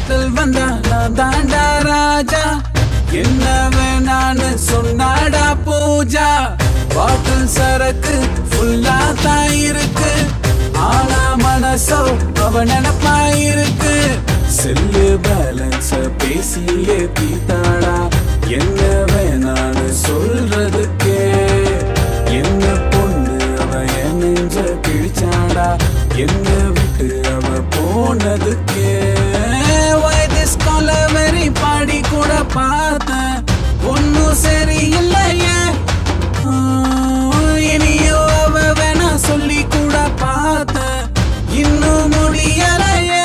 பாட்டில் வந்தா நான் தாண்டா ராஜா என்ன வேணான்னு சொன்னாடா பூஜா பாட்டில் சரக்கு ஃபுல்லா தான் இருக்கு ஆனா மனசோ அவ நினப்பா இருக்கு செல்லு பேலன்ஸ பேசியே தீத்தாடா என்ன வேணான்னு சொல்றதுக்கே என்ன பொண்ணு அவ என் நெஞ்ச கிழிச்சாடா என்ன விட்டு அவ போனதுக்கே வயதிஸ் கொலவெறி பாடி கூட பார்த்தேன் ஒன்னும் சரியில்லையே ஆ, இனியோ அவ வேணா சொல்லி கூட பார்த்தேன் இன்னும் முடியலையே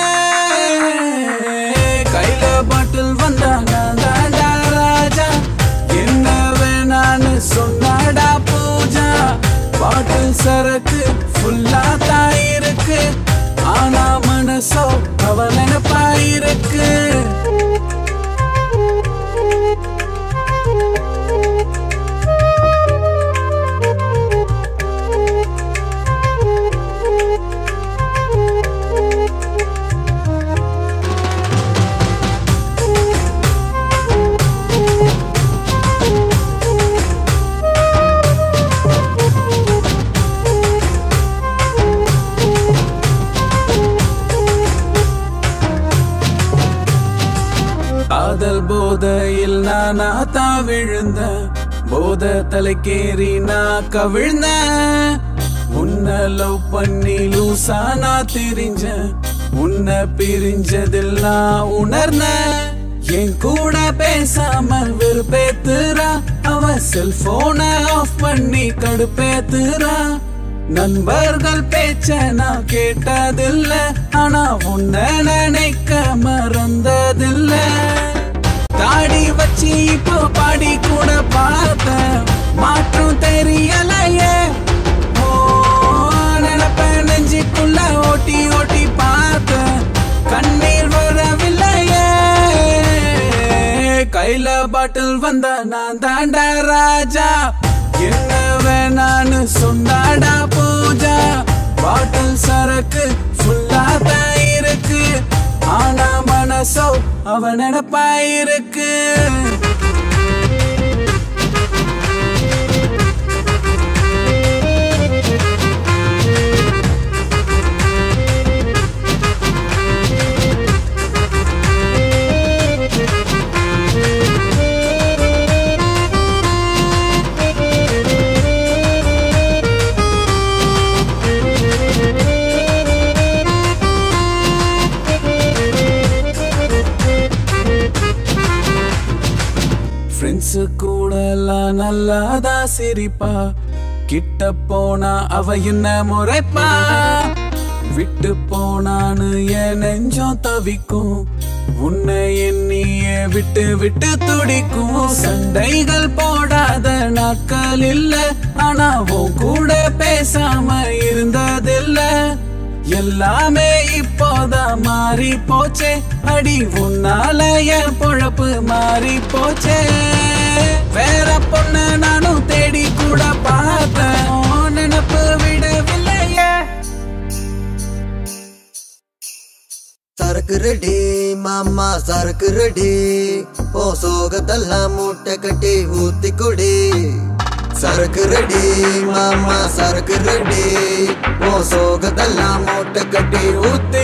கையில பாட்டில் வந்தாங்க தாண்டா ராஜா என்ன வேணான்னு சொன்னாடா பூஜா பாட்டில் சரக்கு ஃபுல்லா தான் இருக்கு ஆனா மனசோ அவ நினைப்பா இருக்கு காதல் போதையில் நானா தான் விழுந்த போத தலைக்கேறி நான் கவிழ்ந்த உன்னை லவ் பண்ணி லூசா நான் தெரிஞ்ச உன்னை பிரிஞ்சதில் நான் உணர்ந்த என் கூட பேசாம வெறுப்பேத்துறா அவ செல்போன ஆஃப் பண்ணி கடுப்பேத்துறா நண்பர்கள் பேச்ச நான் கேட்டதில்ல ஆனா உன்னை நினைக்க மறந்ததில்ல தாடி வச்சு இப்போ பாடி கூட பார்த்தேன் மாற்றம் தெரியலையே ஓ நினைப்ப நெஞ்சுக்குள்ள ஓட்டி ஓட்டி பார்த்தேன் கண்ணீர் வரவில்லையே கையில பாட்டில் வந்த நான் தாண்டா ராஜா என்ன வேணான்னு சொன்னாடா பூஜா பாட்டில் சரக்கு ஃபுல்லா தான் இருக்கு ஆனா மனசோ அவ நினப்பா இருக்கு ஃப்ரெண்ட்ஸு கூட எல்லாம் நல்லாதா சிரிப்பா கிட்ட போனா அவ என்ன முறைப்பா விட்டு போனான்னு என் நெஞ்சம் தவிக்கும் உன்னை எண்ணியே விட்டு விட்டு துடிக்கும் சண்டைகள் போடாத நாட்கள் இல்ல ஆனா உன் கூட பேசாம இருந்ததில்ல எல்லாமே இப்போதான் மாறி போச்சே அடி உன்னால என் பொழப்பு மாறி போச்சே வேற பொண்ணு நானும் தேடி கூட பார்த்தேன் உன் நினப்பு விடவில்லையே சரக்கு ரெடி மாமா சரக்கு ரெடி ஓ சோகத்தெல்லாம் மூட்டை கட்டி ஊத்தி குடி சரக்கு ரெடி மாமா சரக்கு ரெடி ஓ சோகத்தெல்லாம் மூட்டை கட்டி ஊத்தி